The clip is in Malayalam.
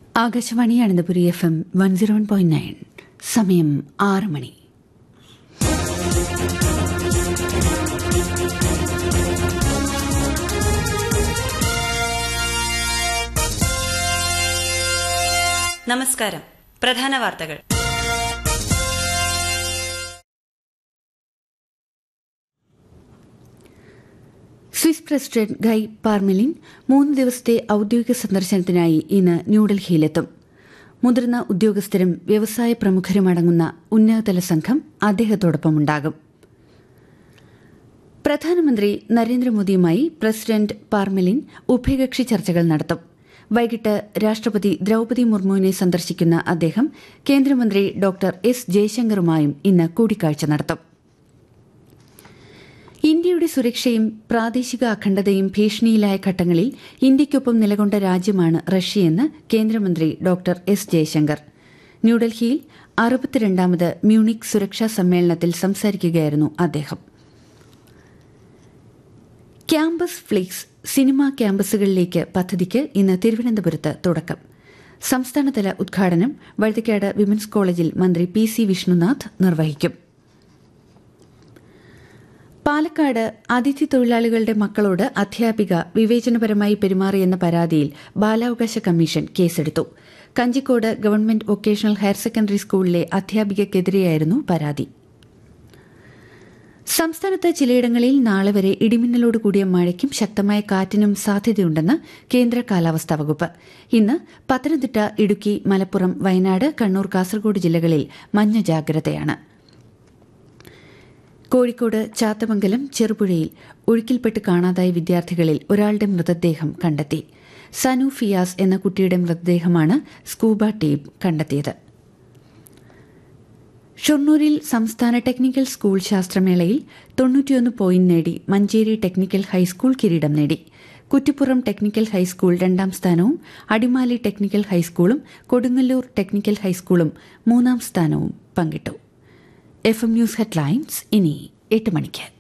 Akashvani Ananthapuri F M one zero one point nine സമയം ആറ് മണി നമസ്കാരം പ്രധാന വാർത്തകൾ സ്വിസ് പ്രസിഡന്റ് ഗൈ പാർമെലിൻ മൂന്ന് ദിവസത്തെ ഔദ്യോഗിക സന്ദർശനത്തിനായി ഇന്ന് ന്യൂഡൽഹിയിലെത്തും മുതിർന്ന ഉദ്യോഗസ്ഥരും വ്യവസായ പ്രമുഖരും അടങ്ങുന്ന ഉന്നതതല സംഘം അദ്ദേഹത്തോടൊപ്പമുണ്ടാകും പ്രധാനമന്ത്രി നരേന്ദ്രമോദിയുമായി പ്രസിഡന്റ് പാർമെലിൻ ഉഭയകക്ഷി ചർച്ചകൾ നടത്തും വൈകിട്ട് രാഷ്ട്രപതി ദ്രൌപതി മുർമുവിനെ സന്ദർശിക്കുന്ന അദ്ദേഹം കേന്ദ്രമന്ത്രി ഡോക്ടർ എസ് ജയശങ്കറുമായും ഇന്ന് കൂടിക്കാഴ്ച നടത്തും ഇന്ത്യയുടെ സുരക്ഷയും പ്രാദേശിക അഖണ്ഡതയും ഭീഷണിയിലായ ഘട്ടങ്ങളിൽ ഇന്ത്യയ്ക്കൊപ്പം നിലകൊണ്ട രാജ്യമാണ് റഷ്യയെന്ന് കേന്ദ്രമന്ത്രി ഡോക്ടർ എസ് ജയശങ്കർ ന്യൂഡൽഹിയിൽ അറുപത്തിരണ്ടാമത് മ്യൂണിക് സുരക്ഷാ സമ്മേളനത്തിൽ സംസാരിക്കുകയായിരുന്നു അദ്ദേഹം ക്യാമ്പസ് ഫ്ലിക്സ് സിനിമാ ക്യാമ്പസുകളിലേക്ക് പദ്ധതിക്ക് ഇന്ന് തിരുവനന്തപുരത്ത് തുടക്കം സംസ്ഥാനതല ഉദ്ഘാടനം വഴുതക്കാട് വിമൻസ് കോളേജിൽ മന്ത്രി പി സി വിഷ്ണുനാഥ് നിർവഹിക്കും പാലക്കാട് അതിഥി തൊഴിലാളികളുടെ മക്കളോട് അധ്യാപിക വിവേചനപരമായി പെരുമാറിയെന്ന പരാതിയിൽ ബാലാവകാശ കമ്മീഷൻ കേസെടുത്തു Kanjikode government vocational higher secondary സ്കൂളിലെ അധ്യാപികയ്ക്കെതിരെയായിരുന്നു പരാതി സംസ്ഥാനത്ത് ചിലയിടങ്ങളിൽ നാളെ വരെ ഇടിമിന്നലോട് കൂടിയ മഴയ്ക്കും ശക്തമായ കാറ്റിനും സാധ്യതയുണ്ടെന്ന് കേന്ദ്ര കാലാവസ്ഥാ വകുപ്പ് ഇന്ന് പത്തനംതിട്ട ഇടുക്കി മലപ്പുറം വയനാട് കണ്ണൂർ കാസർഗോഡ് ജില്ലകളിൽ മഞ്ഞ ജാഗ്രതയാണ് കോഴിക്കോട് ചാത്തമംഗലം ചെറുപുഴയിൽ ഒഴുക്കിൽപ്പെട്ട് കാണാതായ വിദ്യാർത്ഥികളിൽ ഒരാളുടെ മൃതദേഹം കണ്ടെത്തി സനു ഫിയാസ് എന്ന കുട്ടിയുടെ മൃതദേഹമാണ് സ്കൂബ ടീം കണ്ടെത്തിയത് ഷൊർണൂരിൽ സംസ്ഥാന ടെക്നിക്കൽ സ്കൂൾ ശാസ്ത്രമേളയിൽ തൊണ്ണൂറ്റിയൊന്ന് പോയിന്റ് നേടി മഞ്ചേരി ടെക്നിക്കൽ ഹൈസ്കൂൾ കിരീടം നേടി കുറ്റിപ്പുറം ടെക്നിക്കൽ ഹൈസ്കൂൾ രണ്ടാം സ്ഥാനവും അടിമാലി ടെക്നിക്കൽ ഹൈസ്കൂളും കൊടുങ്ങല്ലൂർ ടെക്നിക്കൽ ഹൈസ്കൂളും മൂന്നാം സ്ഥാനവും പങ്കിട്ടു എഫ് എം ന്യൂസ് ഹെഡ്ലൈൻസ് ഇനി എട്ട് മണിക്ക്